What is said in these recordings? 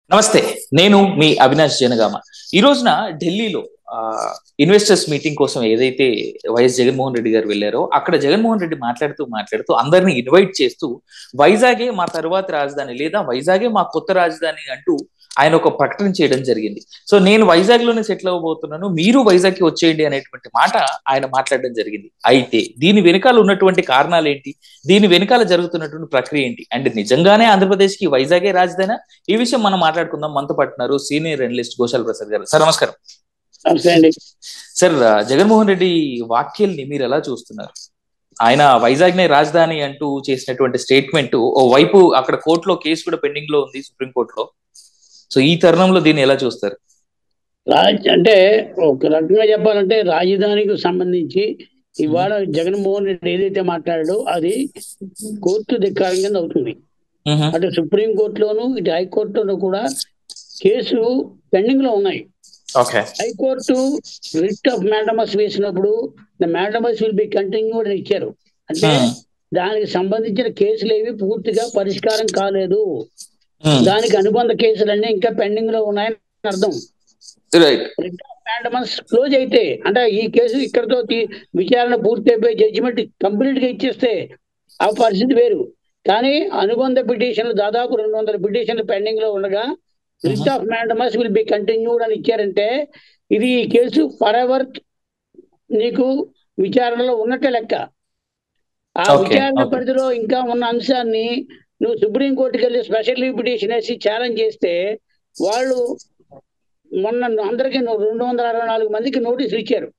నమస్తే నేను మీ అవినాష్ జనగామ ఈ రోజున ఢిల్లీలో ఇన్వెస్టర్స్ మీటింగ్ కోసం ఏదైతే వైఎస్ జగన్మోహన్ రెడ్డి గారు వెళ్ళారో అక్కడ జగన్మోహన్ రెడ్డి మాట్లాడుతూ మాట్లాడుతూ అందరిని ఇన్వైట్ చేస్తూ వైజాగే మా తరువాత రాజధాని లేదా వైజాగే మా కొత్త రాజధాని అంటూ ఆయన ఒక ప్రకటన చేయడం జరిగింది సో నేను వైజాగ్ లోనే సెటిల్ అవ్వబోతున్నాను మీరు వైజాగ్ కి వచ్చేయండి అనేటువంటి మాట ఆయన మాట్లాడడం జరిగింది అయితే దీని వెనకాల ఉన్నటువంటి కారణాలు ఏంటి దీని వెనకాల జరుగుతున్నటువంటి ప్రక్రియ ఏంటి అండ్ నిజంగానే ఆంధ్రప్రదేశ్ కి వైజాగే రాజధాని ఈ విషయం మనం మాట్లాడుకుందాం మనతో పట్టున్నారు senior analyst Goshal Prasad garu sir నమస్కారం నమస్తే అండి సార్ జగన్మోహన్ రెడ్డి వాక్యాల్ని మీరు ఎలా చూస్తున్నారు ఆయన వైజాగ్ నే రాజధాని అంటూ చేసినటువంటి స్టేట్మెంట్ ఓ వైపు అక్కడ కోర్టులో కేసు కూడా పెండింగ్ లో ఉంది సుప్రీం కోర్టులో సో ఈ తరుణంలో దీన్ని ఎలా చూస్తారు రాజ్ అంటే ఒక రకంగా చెప్పాలంటే రాజధానికి సంబంధించి ఇవాళ జగన్మోహన్ రెడ్డి ఏదైతే మాట్లాడాడో అది కోర్టు ధిక్కారం కింద అవుతుంది మ్హూ. అటు సుప్రీం కోర్టులోను ఇటు హైకోర్టులోను కూడా కేసు పెండింగ్ లో ఉన్నాయి okay high court writ of mandamus వేసినప్పుడు the mandamus will be continued అని ఇచ్చారు అంటే మ్మ్. దానికి సంబంధించిన కేసులు ఏవి పూర్తిగా పరిష్కారం కాలేదు మ్మ్. దానికి అనుబంధ కేసులన్నీ ఇంకా పెండింగ్ లో ఉన్నాయని అర్థం right writ of mandamus close అయితే అంటే ఈ కేసు ఇక్కడతో తీ- విచారణ పూర్తి అయిపోయి జడ్జిమెంట్ కంప్లీట్ గా ఇచ్చేస్తే ఆ పరిస్థితి వేరు కానీ అనుబంధ పిటిషన్లు దాదాపు రెండు వందల పిటిషన్లు పెండింగ్ లో ఉండగా writ of mandamus will be continued అని ఇచ్చారంటే ఇది ఈ కేసు ఫర్ ఎవర్ నీకు విచారణలో ఉన్నట్టే లెక్క ఆ Okay, విచారణ okay. పరిధిలో ఇంకా ఉన్న అంశాన్ని నువ్వు సుప్రీం కోర్టుకి వెళ్ళి స్పెషల్ లీవ్ పిటిషన్ వేసి ఛాలెంజ్ చేస్తే వాళ్ళు మొన్న అందరికీ రెండు వందల అరవై నాలుగు మందికి నోటీసులు ఇచ్చారు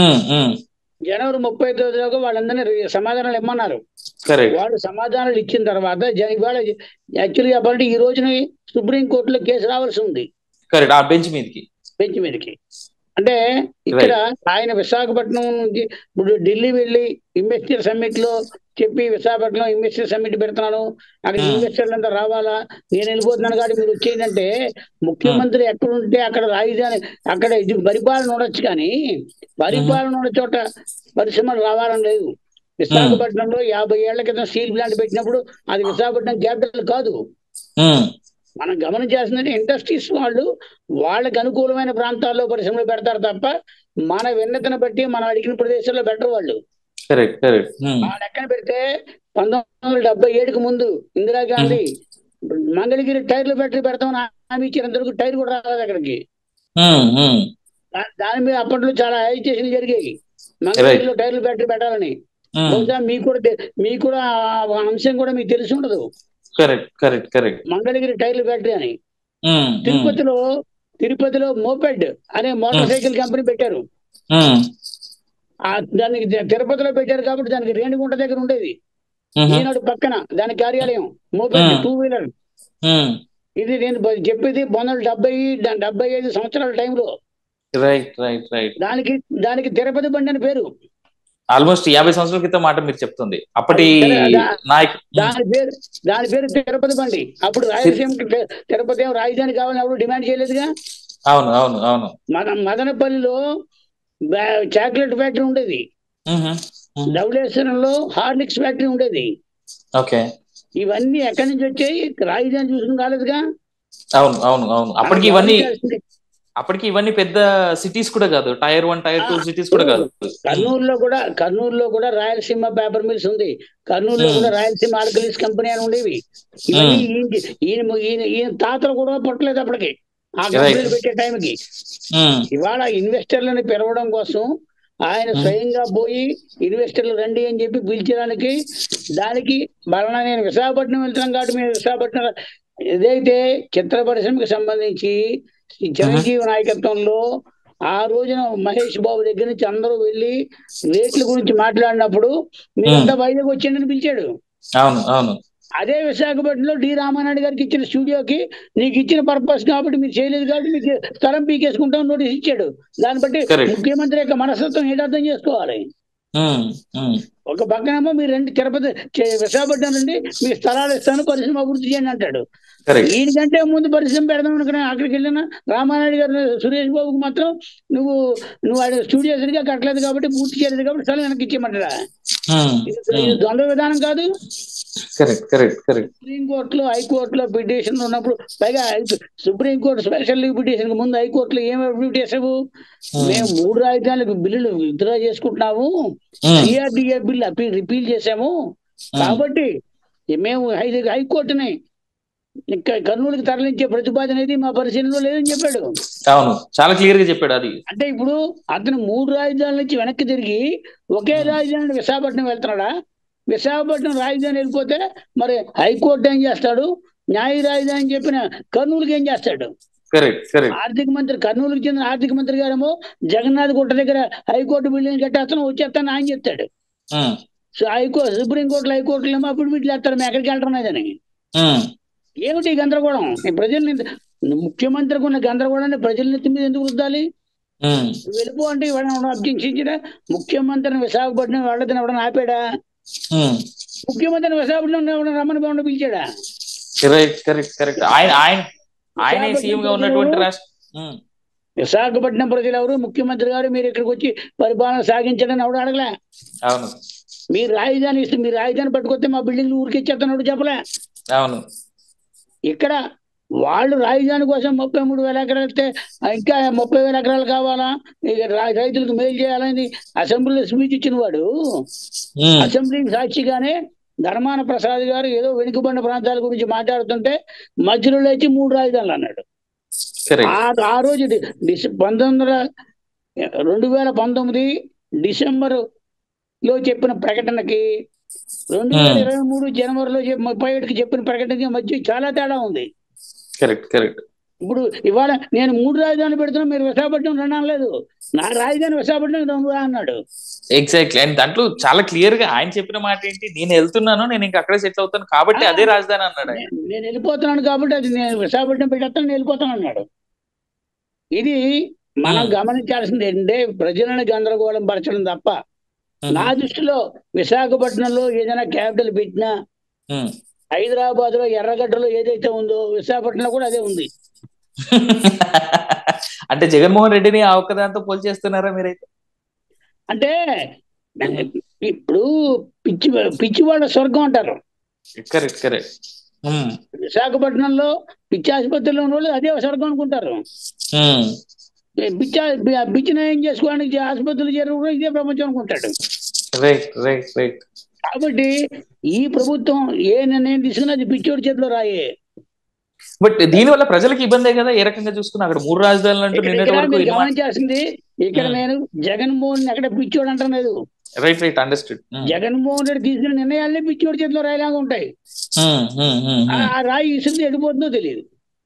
జనవరి ముప్పై తేదీలోగా వాళ్ళందరినీ సమాధానాలు ఇమ్మన్నారు కరెక్ట్ వాళ్ళు సమాధానాలు ఇచ్చిన తర్వాత జ- ఇవాళ యాక్చువల్గా చెప్పాలంటే ఈ రోజున సుప్రీం కోర్టులో కేసు రావాల్సి ఉంది కరెక్ట్ ఆ బెంచ్ మీదకి బెంచ్ మీదకి అంటే ఇక్కడ ఆయన విశాఖపట్నం నుంచి ఇప్పుడు ఢిల్లీ వెళ్ళి ఇన్వెస్టర్ సమ్మిట్ లో చెప్పి విశాఖపట్నం ఇన్వెస్టర్ సమ్మిట్ పెడుతున్నాను అక్కడ Hmm. ఇన్వెస్టర్లు అంతా రావాలా నేను వెళ్ళిపోతున్నాను కాబట్టి మీరు వచ్చేయంటే ముఖ్యమంత్రి ఎక్కడ ఉంటే అక్కడ రాజధాని అక్కడ ఇది పరిపాలన ఉండొచ్చు కానీ పరిపాలన ఉన్న చోట పరిశ్రమలు రావాలని లేదు విశాఖపట్నంలో యాభై ఏళ్ల క్రితం స్టీల్ ప్లాంట్ పెట్టినప్పుడు అది విశాఖపట్నం క్యాపిటల్ కాదు మ్మ్. మనం గమనించాల్సిందంటే ఇండస్ట్రీస్ వాళ్ళు వాళ్ళకి అనుకూలమైన ప్రాంతాల్లో పరిశ్రమలు పెడతారు తప్ప మన విన్నతను బట్టి మనం అడిగిన ప్రదేశాల్లో పెట్టరు వాళ్ళు కరెక్ట్ కరెక్ట్ మ్మ్. ఆ లెక్కన పెడితే పంతొమ్మిది వందల డెబ్బై ఏడుకి ముందు ఇందిరాగాంధీ మంగళగిరి టైర్లు ఫ్యాక్టరీ పెడతామని హామీ ఇచ్చినందుకు టైర్ కూడా రాలేదు అక్కడికి మ్మ్. మ్మ్. దా- దాని మీద అప్పట్లో చాలా యాజిటేషన్ జరిగాయి మంగళగిరిలో టైర్లు ఫ్యాక్టరీ పెట్టాలని మ్మ్. బహుశా మీకు కూడా తె- మీకు కూడా ఆ అంశం కూడా మీకు తెలిసి ఉండదు కరెక్ట్ కరెక్ట్ కరెక్ట్ మంగళగిరి టైర్లు ఫ్యాక్టరీ అని మ్మ్. మ్మ్. తిరుపతిలో తిరుపతిలో మోపెడ్ అనే మోటార్ సైకిల్ కంపెనీ పెట్టారు మ్మ్. ఆ దానికి తి- తిరుపతిలో పెట్టారు కాబట్టి దానికి రేణిగుంట దగ్గర ఉండేది మ్మ్. ఈనాడు పక్కన దాని కార్యాలయం మోపెడ్ Hmm. టూ వీలర్ మ్మ్. ఇది నేను బ- చెప్పేది వందల డెబ్బై డ- డెబ్బై ఐదు సంవత్సరాల టైంలో రైట్ రైట్ రైట్ దానికి దానికి తిరుపతి బండి అని పేరు ఆల్మోస్ట్ యాభై సంవత్సరాల క్రితం మాట మీరు చెప్తుంది అప్పటి అదే, నాయక్ దాని పేరు దాని పేరు తిరుపతి బండి అప్పుడు రాయలసీమ తిరుపతి ఏం రాజధాని కావాలని ఎవరు డిమాండ్ చేయలేదుగా అవును అవును అవును మన మదనపల్లిలో బ్యా- చాక్లెట్ ఫ్యాక్టరీ ఉండేది మ్మ్. మ్మ్. ధవళేశ్వరంలో హార్లిక్స్ ఫ్యాక్టరీ ఉండేది ఓకే ఇవన్నీ ఎక్కడి నుంచి వచ్చాయి రాజధాని చూసుకుని రాలేదుగా అవును అవును అవును అప్పటికి మనం ఇవన్నీ గమనించాల్సింది అప్పటికి ఇవన్నీ పెద్ద సిటీస్ కూడా కాదు టైర్ వన్ టైర్ టూ ఆ, సిటీస్ కూడా కాదు కర్నూలులో కూడా కర్నూలులో కూడా రాయలసీమ పేపర్ మిల్స్ ఉంది కర్నూలులో Hmm. కూడా రాయలసీమ ఆల్కలీస్ కంపెనీ అని ఉండేవి ఇవన్నీ ఈయన- ఈయన ఈయన ఈయన తాతలు కూడా పుట్టలేదు అప్పటికి ఆ Right. కంపెనీలు పెట్టే టైంకి మ్మ్. ఇవాళ ఇన్వెస్టర్లను పిలవడం కోసం ఆయన Hmm. స్వయంగా పోయి ఇన్వెస్టర్లు రండి అని చెప్పి పిలిచడానికి దానికి మరణ నేను విశాఖపట్నం వెళ్తున్నాను కాబట్టి మేము విశాఖపట్నం ఏదైతే చిత్ర పరిశ్రమకి సంబంధించి ఈ చిరంజీవి నాయకత్వంలో ఆ రోజున మహేష్ బాబు దగ్గర నుంచి అందరూ వెళ్ళి రేట్ల గురించి మాట్లాడినప్పుడు మీరంతా వైజాగ్ వచ్చేయండి అని పిలిచాడు అవును అవును అదే విశాఖపట్నంలో డి రామానాయుడు గారికి ఇచ్చిన స్టూడియోకి నీకు ఇచ్చిన పర్పస్ కాబట్టి మీరు చేయలేదు కాబట్టి మీకు స్థలం పీకేసుకుంటాం నోటీస్ ఇచ్చాడు దాన్ని బట్టి Correct. ముఖ్యమంత్రి యొక్క మనస్తత్వం ఏంటి అర్థం చేసుకోవాలి మ్మ్. మ్మ్. ఒక పక్కనేమో మీరు రెండు తిరుపతి చే- విశాఖపట్నం నుండి మీ స్థలాలు ఇస్తాను పరిశ్రమ అభివృద్ధి చేయండి అంటాడు కరెక్ట్ ఈయనకంటే ముందు పరిశ్రమ పెడదాం అనుకున్నా అక్కడికి వెళ్ళిన రామానాయుడు గారు సురేష్ బాబుకి మాత్రం నువ్వు నువ్వు ఆయన స్టూడియో సరిగా కట్టలేదు కాబట్టి పూర్తి చేయలేదు కాబట్టి స్థలం వెనక్కి ఇచ్చేయమంటారా ఇది ఇది ద్వంద్వ విధానం కాదు కరెక్ట్ కరెక్ట్ కరెక్ట్ సుప్రీంకోర్టులో హైకోర్టులో పిటిషన్ ఉన్నప్పుడు పైగా హై- సుప్రీంకోర్టు స్పెషల్ పిటిషన్ ముందు హైకోర్టులో ఏం అడ్మిట్ చేసావు మేము మూడు రాజధానులకు బిల్లులు విత్డ్రా చేసుకుంటున్నాము సిఆర్డిఏ బిల్ అప్పీల్ రిపీల్ చేశాము కాబట్టి మేము హై హైకోర్టుని ఇంకా కర్నూలుకి తరలించే ప్రతిపాదన అనేది మా పరిశీలనలో లేదని చెప్పాడు అవును చాలా క్లియర్ గా చెప్పాడు అది అంటే ఇప్పుడు అతను మూడు రాజధానుల నుంచి వెనక్కి తిరిగి ఒకే రాజధాని విశాఖపట్నం వెళ్తున్నాడా విశాఖపట్నం రాజధాని వెళ్ళిపోతే మరి హైకోర్టు ఏం చేస్తాడు న్యాయ రాజధాని చెప్పిన కర్నూలుకి ఏం చేస్తాడు కరెక్ట్ కరెక్ట్ ఆర్థిక మంత్రి కర్నూలుకి చెందిన ఆర్థిక మంత్రి గారేమో జగన్నాథ్ గుట్ట దగ్గర హైకోర్టు బిల్డింగ్ కట్టేస్తాను వచ్చేస్తాను ఆయన చెప్తాడు సో హైకోర్టు సుప్రీంకోర్టులో హైకోర్టులో ఏమో అప్పుడు వీటిలో వేస్తారు మేము ఎక్కడికి వెళ్ళడం లేదని ఏమిటి ఈ గందరగోళం ఈ ప్రజల్ని ముఖ్యమంత్రికి ఉన్న గందరగోళాన్ని ప్రజల నెత్తి మీద ఎందుకు రుద్దాలి వెళ్ళిపో అంటే ఎవరైనా అభ్యక్షించడా ముఖ్యమంత్రిని విశాఖపట్నం వాళ్ళని ఎవడన్నా ఆపాడా ముఖ్యమంత్రిని విశాఖపట్నం ఎవడన్నా రమ్మని బాగుండ పిలిచాడా కరెక్ట్ కరెక్ట్ కరెక్ట్ ఆయన ఆయన ఆయనే సీఎం గా ఉన్నటువంటి రాష్ట్ర ఉమ్, విశాఖపట్నం ప్రజలు ఎవరు ముఖ్యమంత్రి గారు మీరు ఇక్కడికి వచ్చి పరిపాలన సాగించడని ఎవడు అడగలే అవును మీరు రాజధాని ఇస్తే మీరు రాజధాని పట్టుకొస్తే మా బిల్డింగ్ ఊరికి ఇచ్చేస్తున్నాడు చెప్పలే అవును ఇక్కడ వాళ్ళు రాజధాని కోసం ముప్పై మూడు వేల ఎకరాలు ఇస్తే ఇంకా ముప్పై వేల ఎకరాలు కావాలా ఇక రా- రైతులకు మేలు చేయాలని అసెంబ్లీలో స్పీచ్ ఇచ్చిన వాడు ఉమ్, అసెంబ్లీ సాక్షిగానే ధర్మాన ప్రసాద్ గారు ఏదో వెనుకబడిన ప్రాంతాల గురించి మాట్లాడుతుంటే మధ్యలో లేచి మూడు రాజధానులు అన్నాడు కరెక్ట్ ఆ ఆ రోజు డి- డిసె- పంతొమ్మిది వందల రెండు వేల పంతొమ్మిది డిసెంబర్ లో చెప్పిన ప్రకటనకి రెండు వేల Hmm. ఇరవై మూడు జనవరిలో చెప్- ముప్పై ఏడుకి చెప్పిన ప్రకటనకి మధ్య చాలా తేడా ఉంది కరెక్ట్ కరెక్ట్ ఇప్పుడు ఇవాళ నేను మూడు రాజధానులు పెడుతున్నా మీరు విశాఖపట్నం రెండు అనలేదు నా రాజధాని విశాఖపట్నం రెండు రా అన్నాడు ఎగ్జాక్ట్లీ అండ్ దాంట్లో చాలా క్లియర్ గా ఆయన చెప్పిన మాట ఏంటి నేను వెళ్తున్నాను నేను ఇంకా అక్కడే సెటిల్ అవుతాను కాబట్టి అదే రాజధాని అన్నాడు ఆయన నేను- నేను వెళ్ళిపోతున్నాను కాబట్టి అది నేను విశాఖపట్నం పెట్టేస్తాను నేను వెళ్ళిపోతాను అన్నాడు ఇది మనం Hmm. గమనించాల్సింది ఏంటంటే ప్రజలను గందరగోళం పరచడం తప్ప నా దృష్టిలో విశాఖపట్నంలో ఏదైనా క్యాపిటల్ పెట్టినా ఉమ్. హైదరాబాద్ లో ఎర్రగడ్డలో ఏదైతే ఉందో విశాఖపట్నంలో కూడా అదే ఉంది అంటే జగన్మోహన్ రెడ్డిని ఆ ఒక్కదాంతో పోల్చేస్తున్నారా మీరైతే అంటే ఇప్పుడు పిచ్చి పిచ్చి వాళ్ళ స్వర్గం అంటారు కరెక్ట్ కరెక్ట్ విశాఖపట్నంలో పిచ్చి ఆసుపత్రిలో ఉన్న వాళ్ళు అదే స్వర్గం అనుకుంటారు పిచ్చ పిచ్చి నయం చేసుకోవడానికి ఆసుపత్రులు చేరు కూడా ఇదే ప్రపంచం అనుకుంటాడు రైట్ రైట్ రైట్ కాబట్టి ఈ ప్రభుత్వం ఏ నిర్ణయం తీసుకున్నా అది పిచ్చోడి చేతిలో రాయే బట్ దీని వల్ల ప్రజలకు ఇబ్బందే కదా ఏ రకంగా చూసుకున్నా అక్కడ మూడు రాజధానులు అంటూ ఇక్కడ నిన్నటి ఇక్కడ వరకు మీరు గమనించాల్సింది ఇక్కడ Hmm. నేను జగన్మోహన్ ఎక్కడ పిచ్చోడు అంటలేదు right right understood Jaganmohan Reddy తీసుకున్న నిర్ణయాలన్నీ పిచ్చోడి చేతిలో రాయలాగా ఉంటాయి ఆ ఆ రాయి ఇసురు ఎడిపోతుందో తెలియదు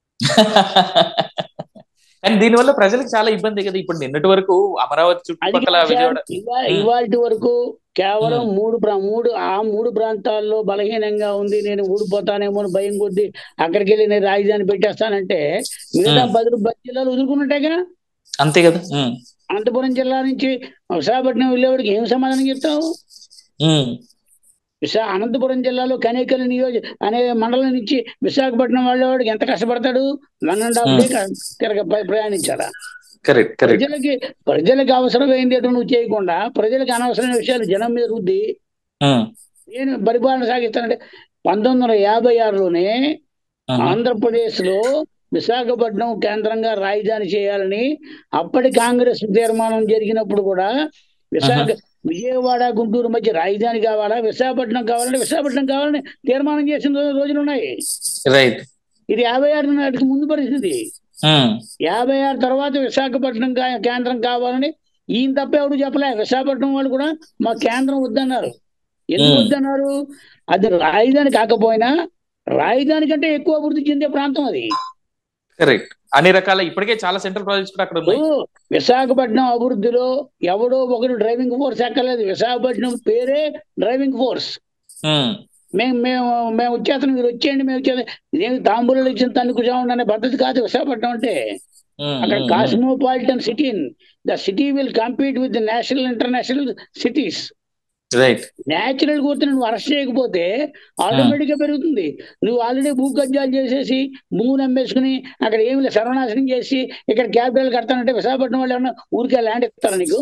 కానీ దీని వల్ల ప్రజలకు చాలా ఇబ్బంది కదా ఇప్పుడు నిన్నటి వరకు అమరావతి అది చుట్టుపక్కల విజయవాడ Hmm. ఇవాటి వరకు కేవలం మూడు ప్రా- మూడు ఆ మూడు ప్రాంతాల్లో బలహీనంగా ఉంది నేను ఊడిపోతానేమో అని భయం కొద్దీ అక్కడికి వెళ్ళి నేను రాజధాని పెట్టేస్తానంటే మిగతా Hmm. పది పది జిల్లాలు వదులుకున్నట్టేగా అంతే కదా ఉమ్, అనంతపురం జిల్లా నుంచి విశాఖపట్నం వెళ్ళేవాడికి ఏం సమాధానం చెప్తావు ఉమ్, విశా అనంతపురం జిల్లాలో కనేకల్ నియోజక అనే మండలం నుంచి విశాఖపట్నం వెళ్ళేవాడికి ఎంత కష్టపడతాడు వన్ అండ్ హాఫ్ డే తిరగ ప్ర- ప్రయాణించాలా కరెక్ట్ కరెక్ట్ ప్రజలకి ప్రజలకు అవసరమైంది ఏదో నువ్వు చేయకుండా ప్రజలకు అనవసరమైన విషయాలు జనం మీద రుద్ది ఉమ్, నేను పరిపాలన సాగిస్తానంటే పంతొమ్మిది వందల యాభై ఆరులోనే ఉమ్, ఆంధ్రప్రదేశ్ లో విశాఖపట్నం కేంద్రంగా రాజధాని చేయాలని అప్పటి కాంగ్రెస్ తీర్మానం జరిగినప్పుడు కూడా విశాఖ విజయవాడ గుంటూరు మధ్య రాజధాని కావాలా విశాఖపట్నం కావాలంటే విశాఖపట్నం కావాలని తీర్మానం చేసిన రో- రోజులు ఉన్నాయి రైట్ ఇది యాభై ఆరు నాటికి ముందు పరిస్థితి ఉమ్, యాభై ఆరు తర్వాత విశాఖపట్నం కా- కేంద్రం కావాలని ఈయన తప్ప ఎవరు చెప్పలే విశాఖపట్నం వాళ్ళు కూడా మా కేంద్రం వద్దన్నారు ఎందుకు Hmm. వద్దన్నారు అది రాజధాని కాకపోయినా రాజధాని కంటే ఎక్కువ అభివృద్ధి చెందే ప్రాంతం అది కరెక్ట్ అన్ని రకాల ఇప్పటికే చాలా సెంట్రల్ ప్రాజెక్ట్స్ కూడా అక్కడ ఉన్నాయి ఇప్పుడు విశాఖపట్నం అభివృద్ధిలో ఎవడో ఒకరు డ్రైవింగ్ ఫోర్స్ ఎక్కర్లేదు విశాఖపట్నం పేరే డ్రైవింగ్ ఫోర్స్ ఉమ్, మేము మేము మేము వచ్చేస్తాం మీరు వచ్చేయండి మేము వచ్చేది ఇదేమి తాంబూలాలు ఇచ్చిన తల్లి కూర్చోండి అనే పద్ధతి కాదు విశాఖపట్నం అంటే ఉమ్, అక్కడ um, cosmopolitan city the city will compete with national international cities right natural పోతే నువ్వు అరెస్ట్ చేయకపోతే ఆటోమేటిక్ గా పెరుగుతుంది నువ్వు ఆల్రెడీ భూ కబ్జాలు చేసేసి భూములు అమ్మేసుకుని అక్కడ ఏమి లేదు సర్వనాశనం చేసి ఇక్కడ క్యాపిటల్ కడతానంటే విశాఖపట్నం వాళ్ళు ఏమన్నా ఊరికే ల్యాండ్ ఇస్తారా నీకు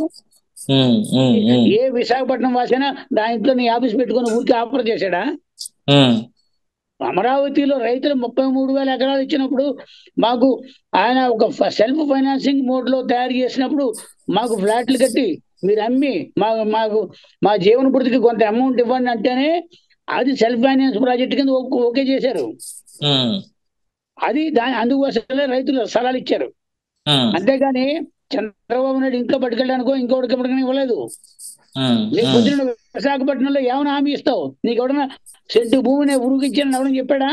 ఏ విశాఖపట్నం వాసైనా దాని ఇంట్లో నీ ఆఫీస్ పెట్టుకొని ఊరికే ఆఫర్ చేశాడా అమరావతిలో రైతులు ముప్పై మూడు వేల ఎకరాలు ఇచ్చినప్పుడు మాకు ఆయన ఒక సెల్ఫ్ ఫైనాన్సింగ్ మోడ్ లో తయారు చేసినప్పుడు మాకు ఫ్లాట్లు కట్టి మీరు అమ్మి మా మాకు మా జీవన భృతికి కొంత అమౌంట్ ఇవ్వండి అంటేనే అది సెల్ఫ్ ఫైనాన్స్ ప్రాజెక్ట్ కింద ఓ- ఓకే చేశారు అది దాని అందుకోసమే రైతులు స్థలాలు ఇచ్చారు అంతేగాని చంద్రబాబు నాయుడు ఇంట్లో పట్టుకెళ్ళడానికో ఇంకోటికి పట్టుకుని ఇవ్వలేదు నీకు పొద్దున విశాఖపట్నంలో ఏమైనా హామీ ఇస్తావు నీకు ఎవడన్నా సెంటు భూమిని ఉరుగు ఇచ్చాను ఎవడని చెప్పాడా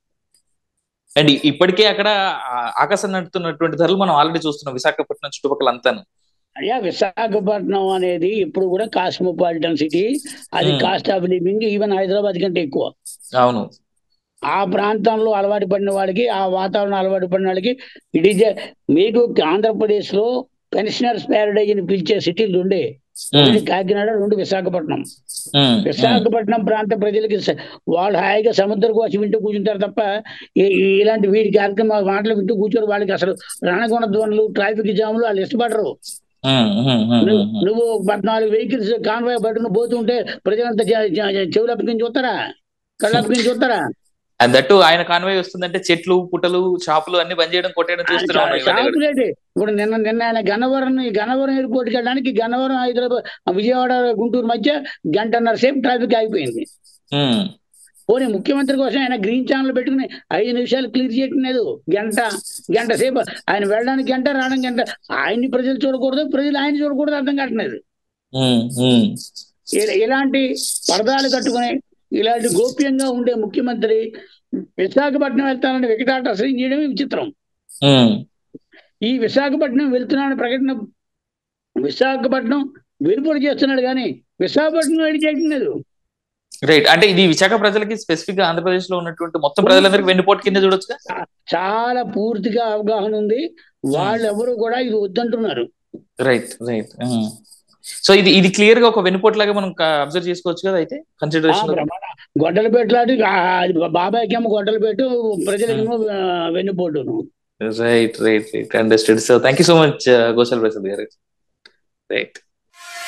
అండ్ ఇప్పటికే అక్కడ ఆ- ఆకాశం నడుతున్నటువంటి ధరలు మనం ఆల్రెడీ చూస్తున్నాం విశాఖపట్నం చుట్టుపక్కల అంతాను అయ్యా విశాఖపట్నం అనేది ఇప్పుడు కూడా కాస్మోపాలిటన్ సిటీ అది Hmm. Cost of living even Hyderabad కంటే ఎక్కువ అవును ఆ ప్రాంతంలో అలవాటు పడిన వాడికి ఆ వాతావరణం అలవాటు పడిన వాళ్ళకి ఇట్ ఈజ్ మీకు ఆంధ్రప్రదేశ్ లో పెన్షనర్స్ ప్యారడైజ్ అని పిలిచే సిటీలు ఉండే ఒకటి కాకినాడ రెండు విశాఖపట్నం విశాఖపట్నం ప్రాంత ప్రజలకి స- వాళ్ళు హాయిగా సముద్ర కోసం వింటూ కూర్చుంటారు తప్ప ఈ- ఈ ఇలాంటి వీడి కార్యక్రమ మాటలు వింటూ కూర్చోరు వాళ్ళకి అసలు రణగొండ ధ్వనులు ట్రాఫిక్ జాములు వాళ్ళు ఇష్టపడరు నువ్వు నువ్వు పద్నాలుగు వెహికల్స్ కాన్వాయ్ పట్టుకుని పోతుంటే ప్రజలంతా చె- చె- చెవులు అప్పగించి చూస్తారా కళ్ళు అప్పగించి చూస్తారా అండ్ దట్టు ఆయన కాన్వాయ్ వస్తుందంటే చెట్లు పుట్టలు షాపులు అన్ని బంద్ చేయడం కొట్టేయడం చూస్తున్నాం ఇవన్నీ కూడా. షాపులేంటి ఇప్పుడు నిన్న నిన్న ఆయన గన్నవరం గన్నవరం ఎయిర్పోర్ట్ కి వెళ్ళడానికి గన్నవరం హైదరాబాద్ విజయవాడ గుంటూరు మధ్య గంటన్నర సేపు ట్రాఫిక్ ఆగిపోయింది ఉమ్, పోనీ ముఖ్యమంత్రి కోసం ఆయన గ్రీన్ ఛానల్ పెట్టుకుని ఐదు నిమిషాలు క్లియర్ చేయటం లేదు గంట గంట సేపు ఆయన వెళ్ళడానికి గంట రావడానికి గంట ఆయన్ని ప్రజలు చూడకూడదు ప్రజలు ఆయన చూడకూడదు అర్థం కావట్లేదు ఉమ్, ఉమ్, ఇ- ఇలాంటి పరదాలు కట్టుకుని ఇలాంటి గోప్యంగా ఉండే ముఖ్యమంత్రి విశాఖపట్నం వెళ్తానని వికటాట అసలు చేయడమే విచిత్రం ఉమ్, ఈ విశాఖపట్నం వెళ్తున్నాడని ప్రకటన విశాఖపట్నం వెలుపడి చేస్తున్నాడు కానీ విశాఖపట్నం వెళ్ళి చేయటం లేదు రైట్ అంటే ఇది విశాఖ ప్రజలకి స్పెసిఫిక్ గా ఆంధ్రప్రదేశ్ లో ఉన్నటువంటి మొత్తం ప్రజలందరికీ వెన్నుపోటు కింద చూడొచ్చుగా చాలా పూర్తిగా అవగాహన ఉంది వాళ్ళు ఎవరు కూడా ఇది వద్దంటున్నారు రైట్ రైట్ సో ఇది ఇది క్లియర్ గా ఒక వెన్నుపోటు లాగా మనం అబ్జర్వ్ చేసుకోవచ్చు కదా అయితే ఆ కన్సిడరేషన్ బ్రహ్మాండ గొడ్డలపేట లాంటి ఆ, అది బాబాయ్కి ఏమో గొడ్డలపేట ప్రజలకేమో ఆ, వెన్నుపోటును right right right understood so thank you so much Goshal Prasad garu right